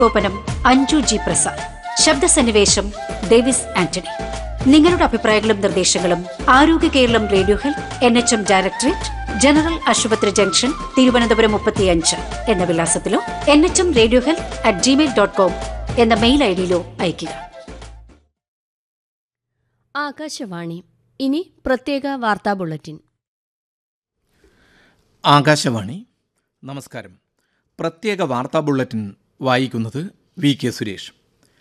ഓപനം Anju G Prasad ശബ്ദസന്നിവേശം ഡേവിസ് ആന്റണി നിങ്ങളുടെ അഭിപ്രായങ്ങളും നിർദ്ദേശങ്ങളും Arogya Keralam radio health N H M directorate general ആശുപത്രി ജംഗ്ഷൻ തിരുവനന്തപുരം മുപ്പത്തിയഞ്ച് എന്ന വിലാസത്തിലോ N H M radio health at Gmail dot com എന്ന മെയിൽ ഐ ഡിയിലോ അയയ്ക്കുക ആകാശവാണി ഇനി പ്രത്യേക വാർത്താ ബുള്ളറ്റിൻ ആകാശവാണി നമസ്കാരം പ്രത്യേക വാർത്താ ബുള്ളറ്റിൻ വായിക്കുന്നത് വി കെ സുരേഷ്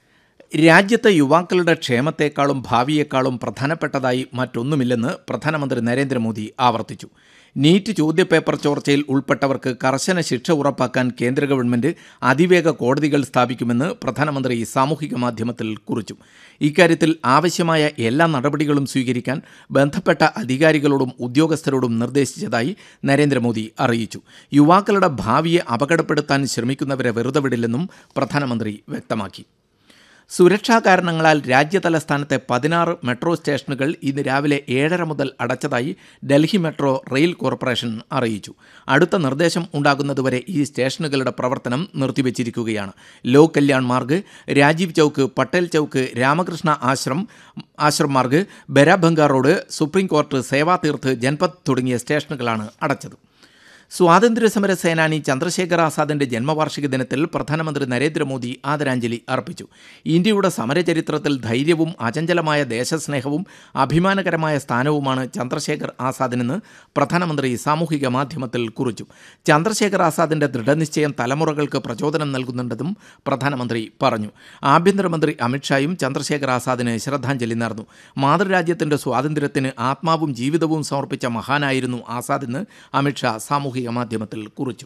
രാജ്യത്തെ യുവാക്കളുടെ ക്ഷേമത്തെക്കാളും ഭാവിയേക്കാളും പ്രധാനപ്പെട്ടതായി മറ്റൊന്നുമില്ലെന്ന് പ്രധാനമന്ത്രി നരേന്ദ്രമോദി ആവർത്തിച്ചു നീറ്റ് ചോദ്യപേപ്പർ ചോർച്ചയിൽ ഉൾപ്പെട്ടവർക്ക് കർശന ശിക്ഷ ഉറപ്പാക്കാൻ കേന്ദ്ര ഗവൺമെന്റ് അതിവേഗ കോടതികൾ സ്ഥാപിക്കുമെന്ന് പ്രധാനമന്ത്രി സാമൂഹിക മാധ്യമത്തിൽ കുറിച്ചു ഇക്കാര്യത്തിൽ ആവശ്യമായ എല്ലാ നടപടികളും സ്വീകരിക്കാൻ ബന്ധപ്പെട്ട അധികാരികളോടും ഉദ്യോഗസ്ഥരോടും നിർദ്ദേശിച്ചതായി നരേന്ദ്രമോദി അറിയിച്ചു യുവാക്കളുടെ ഭാവിയെ അപകടപ്പെടുത്താൻ ശ്രമിക്കുന്നവരെ വെറുതെ വിടില്ലെന്നും പ്രധാനമന്ത്രി വ്യക്തമാക്കി സുരക്ഷാ കാരണങ്ങളാൽ രാജ്യതലസ്ഥാനത്തെ പതിനാറ് മെട്രോ സ്റ്റേഷനുകൾ ഇന്ന് രാവിലെ ഏഴര മുതൽ അടച്ചതായി ഡൽഹി മെട്രോ റെയിൽ കോർപ്പറേഷൻ അറിയിച്ചു അടുത്ത നിർദ്ദേശം ഉണ്ടാകുന്നതുവരെ ഈ സ്റ്റേഷനുകളുടെ പ്രവർത്തനം നിർത്തിവച്ചിരിക്കുകയാണ് Lok Kalyan Marg Rajiv Chowk Patel Chowk Ramakrishna Ashram Ashram Marg Barakhamba road supreme court Seva Tirth Janpath തുടങ്ങിയ സ്റ്റേഷനുകളാണ് അടച്ചത് സ്വാതന്ത്ര്യസമര സേനാനി ചന്ദ്രശേഖർ ആസാദിന്റെ ജന്മവാർഷിക ദിനത്തിൽ പ്രധാനമന്ത്രി നരേന്ദ്രമോദി ആദരാഞ്ജലി അർപ്പിച്ചു ഇന്ത്യയുടെ സമരചരിത്രത്തിൽ ധൈര്യവും അചഞ്ചലമായ ദേശസ്നേഹവും അഭിമാനകരമായ സ്ഥാനവുമാണ് ചന്ദ്രശേഖർ ആസാദിനെന്ന് പ്രധാനമന്ത്രി സാമൂഹിക മാധ്യമത്തിൽ കുറിച്ചു ചന്ദ്രശേഖർ ആസാദിന്റെ ദൃഢനിശ്ചയം തലമുറകൾക്ക് പ്രചോദനം നൽകുന്നുണ്ടെന്നും പ്രധാനമന്ത്രി പറഞ്ഞു ആഭ്യന്തരമന്ത്രി അമിത്ഷായും ചന്ദ്രശേഖർ ആസാദിന് ശ്രദ്ധാഞ്ജലി നേർന്നു മാതൃരാജ്യത്തിന്റെ സ്വാതന്ത്ര്യത്തിന് ആത്മാവും ജീവിതവും സമർപ്പിച്ച മഹാനായിരുന്നു ആസാദെന്ന് അമിത്ഷാ സാമൂഹിക മാധ്യമത്തിൽ കുറിച്ചു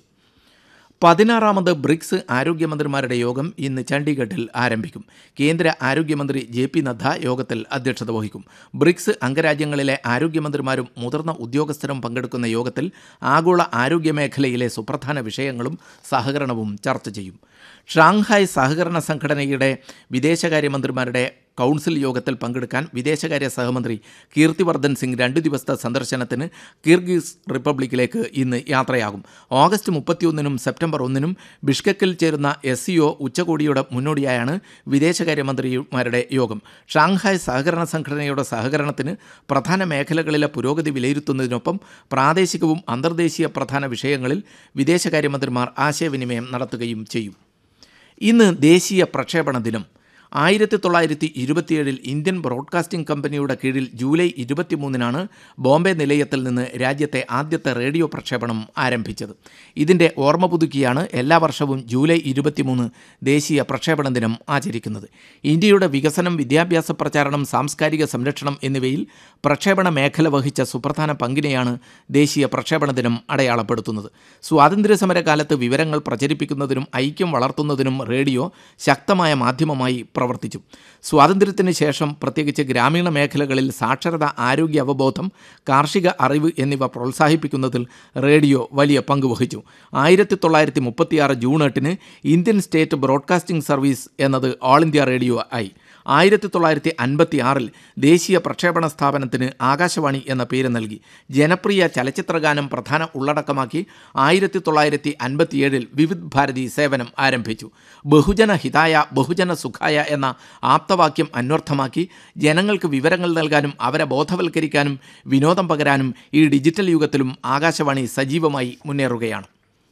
പതിനാറാമത് ബ്രിക്സ് ആരോഗ്യമന്ത്രിമാരുടെ യോഗം ഇന്ന് ചണ്ഡീഗഡിൽ ആരംഭിക്കും കേന്ദ്ര ആരോഗ്യമന്ത്രി ജെ പി നദ്ദ യോഗത്തിൽ അധ്യക്ഷത വഹിക്കും ബ്രിക്സ് അംഗരാജ്യങ്ങളിലെ ആരോഗ്യമന്ത്രിമാരും മുതിർന്ന ഉദ്യോഗസ്ഥരും പങ്കെടുക്കുന്ന യോഗത്തിൽ ആഗോള ആരോഗ്യ മേഖലയിലെ സുപ്രധാന വിഷയങ്ങളും സഹകരണവും ചർച്ച ചെയ്യും ഷാങ്ഹായ് സഹകരണ സംഘടനയുടെ വിദേശകാര്യമന്ത്രിമാരുടെ കൗൺസിൽ യോഗത്തിൽ പങ്കെടുക്കാൻ വിദേശകാര്യ സഹമന്ത്രി കീർത്തിവർദ്ധൻ സിംഗ് രണ്ടു ദിവസത്തെ സന്ദർശനത്തിന് കിർഗിസ് റിപ്പബ്ലിക്കിലേക്ക് ഇന്ന് യാത്രയാകും ഓഗസ്റ്റ് മുപ്പത്തിയൊന്നിനും സെപ്റ്റംബർ ഒന്നിനും ബിഷ്കക്കിൽ ചേരുന്ന എസ് സിഒ ഉച്ചകോടിയുടെ മുന്നോടിയായാണ് വിദേശകാര്യമന്ത്രിമാരുടെ യോഗം ഷാങ്ഹായ് സഹകരണ സംഘടനയുടെ സഹകരണത്തിന് പ്രധാന മേഖലകളിലെ പുരോഗതി വിലയിരുത്തുന്നതിനൊപ്പം പ്രാദേശികവും അന്തർദേശീയ പ്രധാന വിഷയങ്ങളിൽ വിദേശകാര്യമന്ത്രിമാർ ആശയവിനിമയം നടത്തുകയും ചെയ്യും ഇന്ന് ദേശീയ പ്രക്ഷേപണ ദിനം ആയിരത്തി തൊള്ളായിരത്തി ഇരുപത്തിയേഴിൽ ഇന്ത്യൻ ബ്രോഡ്കാസ്റ്റിംഗ് കമ്പനിയുടെ കീഴിൽ ജൂലൈ ഇരുപത്തിമൂന്നിനാണ് ബോംബെ നിലയത്തിൽ നിന്ന് രാജ്യത്തെ ആദ്യത്തെ റേഡിയോ പ്രക്ഷേപണം ആരംഭിച്ചത് ഇതിൻ്റെ ഓർമ്മ പുതുക്കിയാണ് എല്ലാ വർഷവും ജൂലൈ ഇരുപത്തിമൂന്ന് ദേശീയ പ്രക്ഷേപണ ദിനം ആചരിക്കുന്നത് ഇന്ത്യയുടെ വികസനം വിദ്യാഭ്യാസ പ്രചാരണം സാംസ്കാരിക സംരക്ഷണം എന്നിവയിൽ പ്രക്ഷേപണ മേഖല വഹിച്ച സുപ്രധാന പങ്കിനെയാണ് ദേശീയ പ്രക്ഷേപണ ദിനം അടയാളപ്പെടുത്തുന്നത് സ്വാതന്ത്ര്യസമര കാലത്ത് വിവരങ്ങൾ പ്രചരിപ്പിക്കുന്നതിനും ഐക്യം വളർത്തുന്നതിനും റേഡിയോ ശക്തമായ മാധ്യമമായി പ്രവർത്തിച്ചു സ്വാതന്ത്ര്യത്തിന് ശേഷം പ്രത്യേകിച്ച് ഗ്രാമീണ മേഖലകളിൽ സാക്ഷരത ആരോഗ്യ അവബോധം കാർഷിക അറിവ് എന്നിവ പ്രോത്സാഹിപ്പിക്കുന്നതിൽ റേഡിയോ വലിയ പങ്ക് വഹിച്ചു ആയിരത്തി തൊള്ളായിരത്തി മുപ്പത്തിയാറ് ജൂൺ എട്ടിന് ഇന്ത്യൻ സ്റ്റേറ്റ് ബ്രോഡ്കാസ്റ്റിംഗ് സർവീസ് എന്നത് ഓൾ ഇന്ത്യ റേഡിയോ ആയി ആയിരത്തി തൊള്ളായിരത്തി അൻപത്തി ആറിൽ ദേശീയ പ്രക്ഷേപണ സ്ഥാപനത്തിന് ആകാശവാണി എന്ന പേര് നൽകി ജനപ്രിയ ചലച്ചിത്രഗാനം പ്രധാന ഉള്ളടക്കമാക്കി ആയിരത്തി തൊള്ളായിരത്തി അൻപത്തിയേഴിൽ വിവിധ് ഭാരതി സേവനം ആരംഭിച്ചു ബഹുജന ഹിതായ ബഹുജന സുഖായ എന്ന ആപ്തവാക്യം അന്വർത്ഥമാക്കി ജനങ്ങൾക്ക് വിവരങ്ങൾ നൽകാനും അവരെ ബോധവൽക്കരിക്കാനും വിനോദം പകരാനും ഈ ഡിജിറ്റൽ യുഗത്തിലും ആകാശവാണി സജീവമായി മുന്നേറുകയാണ്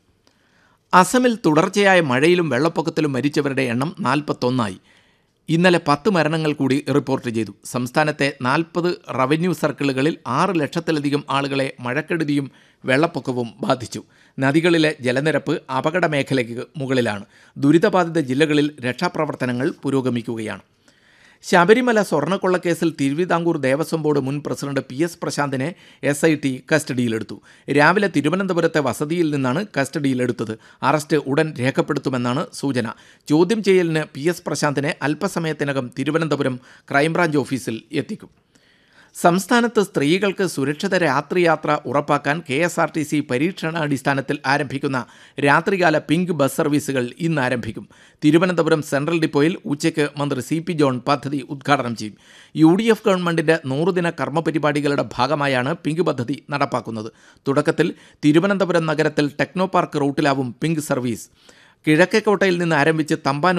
അസമിൽ തുടർച്ചയായ മഴയിലും വെള്ളപ്പൊക്കത്തിലും മരിച്ചവരുടെ എണ്ണം നാൽപ്പത്തൊന്നായി ഇന്നലെ പത്ത് മരണങ്ങൾ കൂടി റിപ്പോർട്ട് ചെയ്തു സംസ്ഥാനത്തെ നാൽപ്പത് റവന്യൂ സർക്കിളുകളിൽ ആറ് ലക്ഷത്തിലധികം ആളുകളെ മഴക്കെടുതിയും വെള്ളപ്പൊക്കവും ബാധിച്ചു നദികളിലെ ജലനിരപ്പ് അപകട മേഖലയ്ക്ക് മുകളിലാണ് ദുരിതബാധിത ജില്ലകളിൽ രക്ഷാപ്രവർത്തനങ്ങൾ പുരോഗമിക്കുകയാണ് ശബരിമല സ്വർണ്ണക്കൊള്ളക്കേസിൽ തിരുവിതാംകൂർ ദേവസ്വം ബോർഡ് മുൻ പ്രസിഡന്റ് പി എസ് പ്രശാന്തിനെ എസ് ഐ ടി കസ്റ്റഡിയിലെടുത്തു രാവിലെ തിരുവനന്തപുരത്തെ വസതിയിൽ നിന്നാണ് കസ്റ്റഡിയിലെടുത്തത് അറസ്റ്റ് ഉടൻ രേഖപ്പെടുത്തുമെന്നാണ് സൂചന ചോദ്യം ചെയ്യലിന് പി എസ് പ്രശാന്തിനെ അല്പസമയത്തിനകം തിരുവനന്തപുരം ക്രൈംബ്രാഞ്ച് ഓഫീസിൽ എത്തിക്കും സംസ്ഥാനത്ത് സ്ത്രീകൾക്ക് സുരക്ഷിത രാത്രിയാത്ര ഉറപ്പാക്കാൻ K S R T C പരീക്ഷണാടിസ്ഥാനത്തിൽ ആരംഭിക്കുന്ന രാത്രികാല പിങ്ക് ബസ് സർവീസുകൾ ഇന്ന് ആരംഭിക്കും തിരുവനന്തപുരം സെൻട്രൽ ഡിപ്പോയിൽ ഉച്ചയ്ക്ക് മന്ത്രി സി പി ജോൺ പദ്ധതി ഉദ്ഘാടനം ചെയ്യും യു ഡി എഫ് ഗവൺമെന്റിന്റെ നൂറുദിന കർമ്മ പരിപാടികളുടെ ഭാഗമായാണ് പിങ്ക് പദ്ധതി നടപ്പാക്കുന്നത് തുടക്കത്തിൽ തിരുവനന്തപുരം നഗരത്തിൽ ടെക്നോ പാർക്ക് റൂട്ടിലാവും പിങ്ക് സർവീസ് കിഴക്കേക്കോട്ടയിൽ നിന്ന് ആരംഭിച്ച് തമ്പാനൂർ